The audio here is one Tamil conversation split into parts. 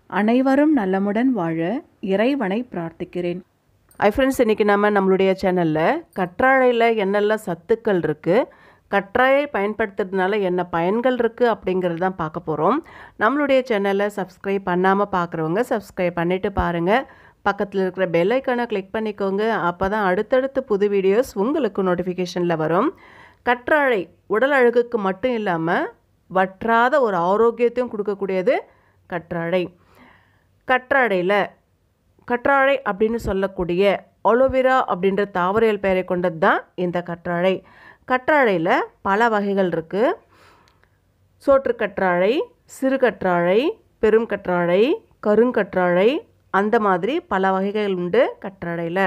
அனைவரும் நலமுடன் வாழ இறைவனை பிரார்த்திக்கிறேன் ஐ ஃப்ரெண்ட்ஸ் இன்றைக்கி நம்ம நம்மளுடைய சேனலில் கற்றாழையில் என்னெல்லாம் சத்துக்கள் இருக்குது கற்றாழை பயன்படுத்துறதுனால என்ன பயன்கள் இருக்குது அப்படிங்கிறது தான் பார்க்க போகிறோம் நம்மளுடைய சேனலை சப்ஸ்கிரைப் பண்ணாமல் பார்க்குறவங்க சப்ஸ்கிரைப் பண்ணிவிட்டு பாருங்கள் பக்கத்தில் இருக்கிற பெல் ஐக்கானை கிளிக் பண்ணிக்கோங்க அப்போ தான் அடுத்தடுத்து புது வீடியோஸ் உங்களுக்கு நோட்டிஃபிகேஷனில் வரும் கற்றாழை உடல் அழகுக்கு மட்டும் இல்லாமல் வற்றாத ஒரு ஆரோக்கியத்தையும் கொடுக்கக்கூடியது கற்றாழை கற்றாழையில் கற்றாழை அப்படின்னு சொல்லக்கூடிய ஒலோவிரா அப்படின்ற தாவரியல் பெயரை கொண்டது தான் இந்த கற்றாழை கற்றாழையில் பல வகைகள் இருக்குது சோற்று கற்றாழை சிறு கற்றாழை பெரும் கற்றாழை கருங்கற்றாழை அந்த மாதிரி பல வகைகள் உண்டு கற்றாழையில்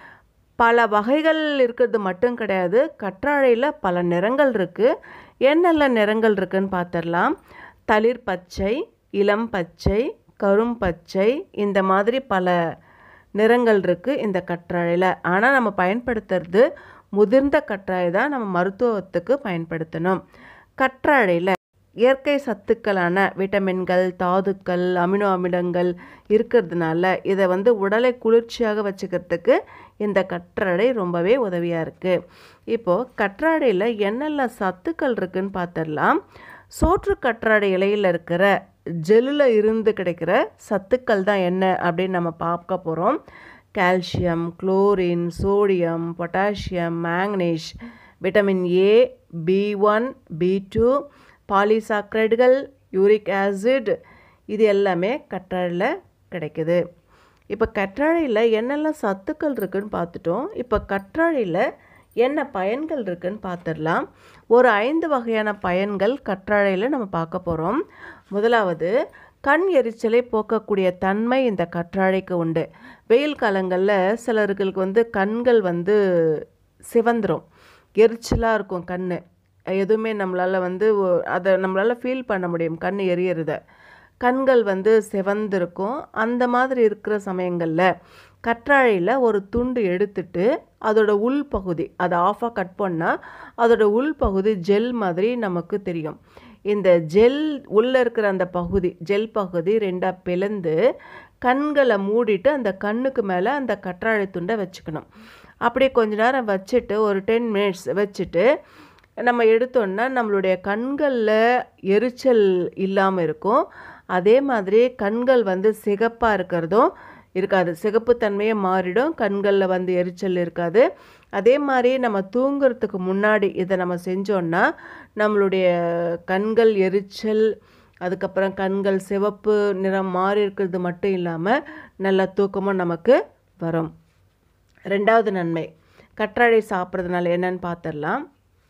பல வகைகள் இருக்கிறது மட்டும் கிடையாது கற்றாழையில் பல நிறங்கள் இருக்குது என்னென்ன நிறங்கள் இருக்குன்னு பார்த்துடலாம் தளிர் பச்சை இளம் பச்சை கரும் பச்சை இந்த மாதிரி பல நிறங்கள் இருக்குது இந்த கற்றாழையில் ஆனால் நம்ம பயன்படுத்துறது முதிர்ந்த கற்றாழை தான் நம்ம மருத்துவத்துக்கு பயன்படுத்தணும் கற்றாழையில் இயற்கை சத்துக்களான விட்டமின்கள் தாதுக்கள் அமினோ அமிலங்கள் இருக்கிறதுனால இதை வந்து உடலை குளிர்ச்சியாக வச்சுக்கிறதுக்கு இந்த கற்றாழை ரொம்பவே உதவியாக இருக்குது இப்போது கற்றாழையில் என்னென்ன சத்துக்கள் இருக்குன்னு பார்த்துடலாம் சோற்று கற்றாழை இலையில் இருக்கிற ஜெல்லில் இருந்து கிடைக்கிற சத்துக்கள் தான் என்ன அப்படின்னு நம்ம பார்க்க போகிறோம் கால்சியம் குளோரின் சோடியம் பொட்டாசியம் மேங்னீஷ் vitamin A B one B two பாலிசாக்ரைடுகள் யூரிக் ஆசிட் இது எல்லாமே கற்றாழையில் கிடைக்குது இப்போ கற்றாழையில் என்னெல்லாம் சத்துக்கள் இருக்குன்னு பார்த்துட்டோம் இப்போ கற்றாழையில் என்ன பயன்கள் இருக்குன்னு பார்த்துடலாம் ஒரு ஐந்து வகையான பயன்கள் கற்றாழையில் நம்ம பார்க்க போகிறோம் முதலாவது கண் எரிச்சலை போக்கக்கூடிய தன்மை இந்த கற்றாழைக்கு உண்டு வெயில் காலங்களில் சிலர்களுக்கு வந்து கண்கள் வந்து சிவந்துடும் எரிச்சலாக இருக்கும் கண் எதுவுமே நம்மளால் வந்து அதை நம்மளால் ஃபீல் பண்ண முடியும் கண் எரியறத கண்கள் வந்து சிவந்திருக்கும் அந்த மாதிரி இருக்கிற சமயங்களில் கற்றாழையில் ஒரு துண்டு எடுத்துட்டு அதோட உள் பகுதி அதை ஆஃபாக கட் பண்ணால் அதோட உள் பகுதி ஜெல் மாதிரி நமக்கு தெரியும் இந்த ஜெல் உள்ளே இருக்கிற அந்த பகுதி ஜெல் பகுதி ரெண்டாக பிளந்து கண்களை மூடிட்டு அந்த கண்ணுக்கு மேலே அந்த கற்றாழை துண்டை வச்சுக்கணும் அப்படியே கொஞ்ச நேரம் வச்சுட்டு ஒரு டென் மினிட்ஸ் வச்சுட்டு நம்ம எடுத்தோன்னா நம்மளுடைய கண்களில் எரிச்சல் இல்லாமல் இருக்கும் அதே மாதிரி கண்கள் வந்து சிகப்பாக இருக்கிறதும் இருக்காது சிகப்புத்தன்மையே மாறிடும் கண்களில் வந்து எரிச்சல் இருக்காது அதே மாதிரி நம்ம தூங்குறதுக்கு முன்னாடி இதை நம்ம செஞ்சோன்னா நம்மளுடைய கண்கள் எரிச்சல் அதுக்கப்புறம் கண்கள் சிவப்பு நிறம் மாறி இருக்கிறது மட்டும் இல்லாமல் நல்ல தூக்கமும் நமக்கு வரும் ரெண்டாவது நன்மை கற்றாழை சாப்பிட்றதுனால என்னன்னு பார்த்துடலாம்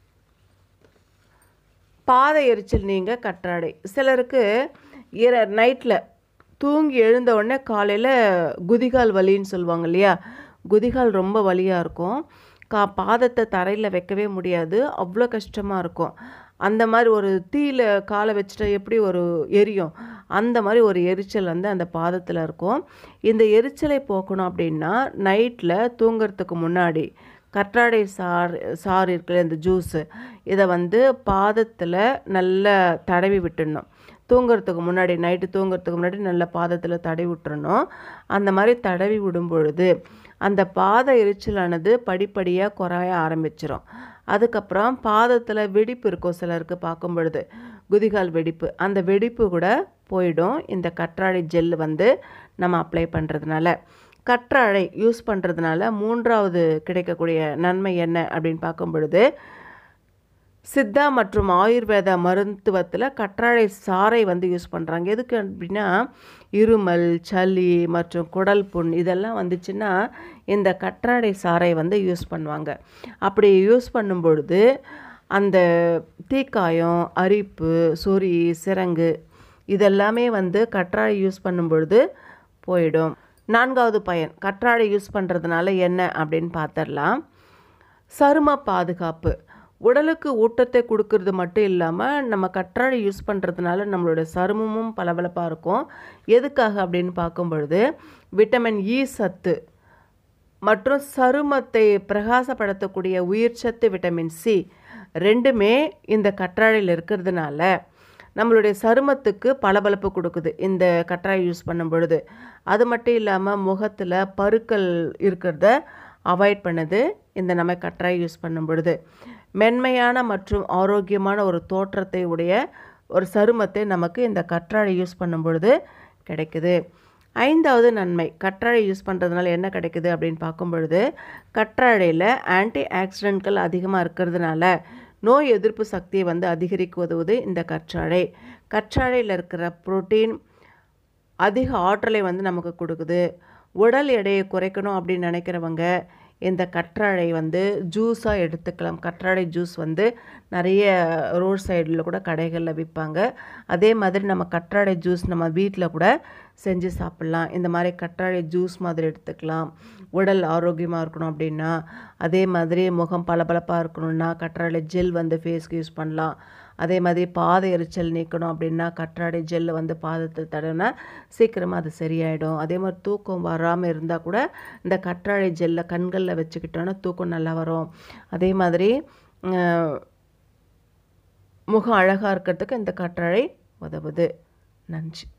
பாதை எரிச்சல் நீங்கள் கற்றாழை சிலருக்கு இர நைட்டில் தூங்கி எழுந்த உடனே காலையில் குதிகால் வலின்னு சொல்லுவாங்க இல்லையா குதிகால் ரொம்ப வலியாக இருக்கும் கா பாதத்தை தரையில் வைக்கவே முடியாது அவ்வளோ கஷ்டமாக இருக்கும் அந்த மாதிரி ஒரு தீயில் காலை வச்சுட்டா எப்படி ஒரு எரியும் அந்த மாதிரி ஒரு எரிச்சல் வந்து அந்த பாதத்தில் இருக்கும் இந்த எரிச்சலை போக்கணும் அப்படின்னா நைட்டில் தூங்குறதுக்கு முன்னாடி கற்றாழை சார் சாறு இருக்கிற இந்த ஜூஸு இதை வந்து பாதத்தில் நல்லா தடவி விட்டுடணும் தூங்குறதுக்கு முன்னாடி நைட்டு தூங்குறதுக்கு முன்னாடி நல்ல பாதத்தில் தடவி விட்டுறணும் அந்த மாதிரி தடவி விடும் பொழுது அந்த பாத எரிச்சலானது படிப்படியாக குறைய ஆரம்பிச்சிடும் அதுக்கப்புறம் பாதத்தில் வெடிப்பு இருக்கும் சிலருக்கு பார்க்கும் பொழுது குதிகால் வெடிப்பு அந்த வெடிப்பு கூட போயிடும் இந்த கற்றாழை ஜெல் வந்து நம்ம அப்ளை பண்ணுறதுனால கற்றாழை யூஸ் பண்ணுறதுனால மூன்றாவது கிடைக்கக்கூடிய நன்மை என்ன அப்படின்னு பார்க்கும் பொழுது சித்தா மற்றும் ஆயுர்வேத மருத்துவத்தில் கற்றாழை சாறை வந்து யூஸ் பண்ணுறாங்க எதுக்கு அப்படின்னா இருமல் சளி மற்றும் குடல் புண் இதெல்லாம் வந்துச்சுன்னா இந்த கற்றாழை சாறை வந்து யூஸ் பண்ணுவாங்க அப்படி யூஸ் பண்ணும் பொழுது அந்த தீக்காயம் அரிப்பு சொறி சிரங்கு இதெல்லாமே வந்து கற்றாழை யூஸ் பண்ணும் பொழுது போயிடும் நான்காவது பயன் கற்றாழை யூஸ் பண்ணுறதுனால என்ன அப்படின்னு பார்த்துடலாம் சரும பாதுகாப்பு உடலுக்கு ஊட்டத்தை கொடுக்கறது மட்டும் இல்லாமல் நம்ம கற்றாழை யூஸ் பண்ணுறதுனால நம்மளோட சருமமும் பளபளப்பாக இருக்கும் எதுக்காக அப்படின்னு பார்க்கும் பொழுது விட்டமின் இ சத்து மற்றும் சருமத்தை பிரகாசப்படுத்தக்கூடிய உயிர்ச்சத்து விட்டமின் சி ரெண்டுமே இந்த கற்றாழையில் இருக்கிறதுனால நம்மளுடைய சருமத்துக்கு பளபளப்பு கொடுக்குது இந்த கற்றாழை யூஸ் பண்ணும் பொழுது அது மட்டும் இல்லாமல் முகத்தில் பருக்கள் இருக்கிறத அவாய்ட் பண்ணுது இந்த நம்ம கற்றாழை யூஸ் பண்ணும் பொழுது மென்மையான மற்றும் ஆரோக்கியமான ஒரு தோற்றத்தை உடைய ஒரு சருமத்தை நமக்கு இந்த கற்றாழை யூஸ் பண்ணும் பொழுது கிடைக்குது ஐந்தாவது நன்மை கற்றாழை யூஸ் பண்ணுறதுனால என்ன கிடைக்குது அப்படின்னு பார்க்கும் பொழுது கற்றாழையில் ஆன்டி ஆக்சிடென்ட்கள் அதிகமாக இருக்கிறதுனால நோய் எதிர்ப்பு சக்தியை வந்து அதிகரிக்க உதவுது இந்த கற்றாழை கற்றாழையில் இருக்கிற புரோட்டீன் அதிக ஆற்றலை வந்து நமக்கு கொடுக்குது உடல் எடையை குறைக்கணும் அப்படின்னு நினைக்கிறவங்க இந்த கற்றாழை வந்து ஜூஸாக எடுத்துக்கலாம் கற்றாழை ஜூஸ் வந்து நிறைய ரோட் சைடில் கூட கடைகளில் விற்பாங்க அதே மாதிரி நம்ம கற்றாழை ஜூஸ் நம்ம வீட்டில் கூட செஞ்சு சாப்பிட்லாம் இந்த மாதிரி கற்றாழை ஜூஸ் மாதிரி எடுத்துக்கலாம் உடல் ஆரோக்கியமாக இருக்கணும் அப்படின்னா அதே மாதிரி முகம் பளபளப்பாக இருக்கணும்னா கற்றாழை ஜெல் வந்து ஃபேஸ்க்கு யூஸ் பண்ணலாம் அதே மாதிரி பாத எரிச்சல் நீக்கணும் அப்படின்னா கற்றாழை ஜெல்லை வந்து பாதத்தில் தடவினா சீக்கிரமாக அது சரியாயிடும் அதே மாதிரி தூக்கம் வராமல் இருந்தால் கூட இந்த கற்றாழை ஜெல்லை கண்களில் வச்சுக்கிட்டோன்னா தூக்கம் நல்லா வரும் அதே மாதிரி அஹ், முகம் அழகாக இருக்கிறதுக்கு இந்த கற்றாழை உதவுது நன்றி